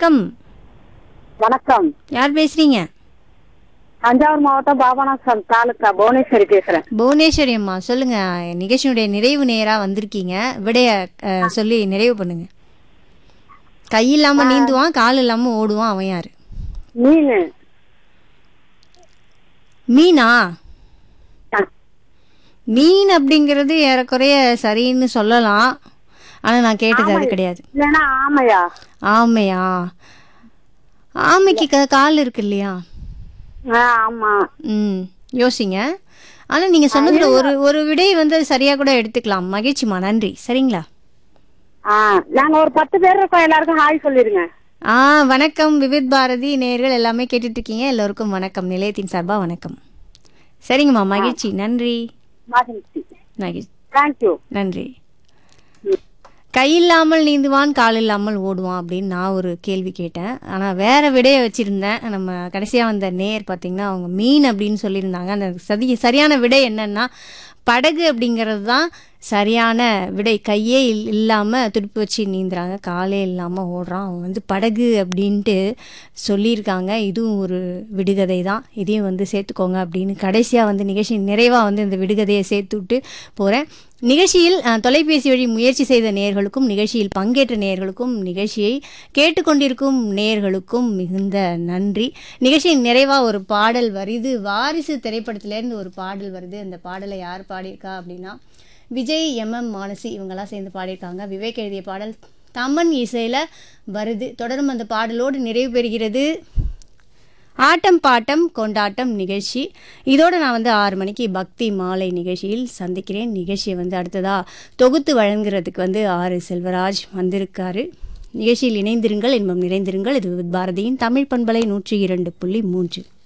வணக்கம் வணக்கம் யார் பேசுறீங்க தஞ்சாவூர் மாவட்டம் பாபநாசம் தாலுக்கா புவனேஸ்வரி பேசுறேன் புவனேஸ்வரி அம்மா சொல்லுங்க நிகழ்ச்சியுடைய நிறைவு நேரா வந்திருக்கீங்க விடைய அஹ், சொல்லி நிறைவு பண்ணுங்க கை இல்லாம நீந்துவான் கால் இல்லாம ஓடுவான் அவன் யாரு மீன் மீனா மீன் அப்படிங்கிறது ஏறக்குறைய சரின்னு சொல்லலாம் ஆனா நான் கேட்டது அது கிடையாது இல்லைன்னா ஆமையா ஆமையா ஆமைக்கு க- கால் இருக்கு இல்லையா ஆ, ஆமா ம் யோசிங்க ஆனா நீங்க சொன்னதுல ஒரு ஒரு விடை வந்து அது சரியா கூட எடுத்துக்கலாம் மகிழ்ச்சிமா நன்றி சரிங்களா ஆ நாங்க ஒரு பத்து பேர் இருக்கோம் எல்லாருக்கும் ஹாய் சொல்லிருங்க ஆ வணக்கம் விவித் பாரதி நேர்கள் எல்லாமே கேட்டுட்டு இருக்கீங்க எல்லோருக்கும் வணக்கம் நிலையத்தின் சார்பா வணக்கம் சரிங்கம்மா மகிழ்ச்சி நன்றி மகிழ்ச்சி மகிழ்ச்சி தேங்க்யூ நன்றி கை இல்லாமல் நீந்துவான் கால் இல்லாமல் ஓடுவான் அப்படின்னு நான் ஒரு கேள்வி கேட்டேன் ஆனால் வேற விடையை வச்சிருந்தேன் நம்ம கடைசியாக வந்த நேர் பார்த்தீங்கன்னா அவங்க மீன் அப்படின்னு சொல்லியிருந்தாங்க அந்த சதி சரியான விடை என்னன்னா படகு அப்படிங்கிறது தான் சரியான விடை கையே இல் இல்லாமல் துடுப்பு வச்சு நீந்துறாங்க காலே இல்லாமல் ஓடுறான் அவன் வந்து படகு அப்படின்ட்டு சொல்லியிருக்காங்க இதுவும் ஒரு விடுகதை தான் இதையும் வந்து சேர்த்துக்கோங்க அப்படின்னு கடைசியாக வந்து நிகழ்ச்சி நிறைவாக வந்து இந்த விடுகதையை சேர்த்து விட்டு போகிறேன் நிகழ்ச்சியில் அஹ், தொலைபேசி வழி முயற்சி செய்த நேயர்களுக்கும் நிகழ்ச்சியில் பங்கேற்ற நேயர்களுக்கும் நிகழ்ச்சியை கேட்டுக்கொண்டிருக்கும் நேயர்களுக்கும் மிகுந்த நன்றி நிகழ்ச்சியின் நிறைவாக ஒரு பாடல் வருது வாரிசு திரைப்படத்திலேருந்து ஒரு பாடல் வருது அந்த பாடலை யார் பாடியிருக்கா அப்படின்னா விஜய் எம் எம் மானசி இவங்கெல்லாம் சேர்ந்து பாடியிருக்காங்க விவேக் எழுதிய பாடல் தமன் இசையில் வருது தொடரும் அந்த பாடலோடு நிறைவு பெறுகிறது ஆட்டம் பாட்டம் கொண்டாட்டம் நிகழ்ச்சி இதோட நான் வந்து ஆறு மணிக்கு பக்தி மாலை நிகழ்ச்சியில் சந்திக்கிறேன் நிகழ்ச்சியை வந்து அடுத்ததா தொகுத்து வழங்குறதுக்கு வந்து ஆறு செல்வராஜ் வந்திருக்காரு நிகழ்ச்சியில் இணைந்திருங்கள் இன்பம் நிறைந்திருங்கள் இது பாரதியின் தமிழ் பண்பலை நூற்றி இரண்டு புள்ளி மூன்று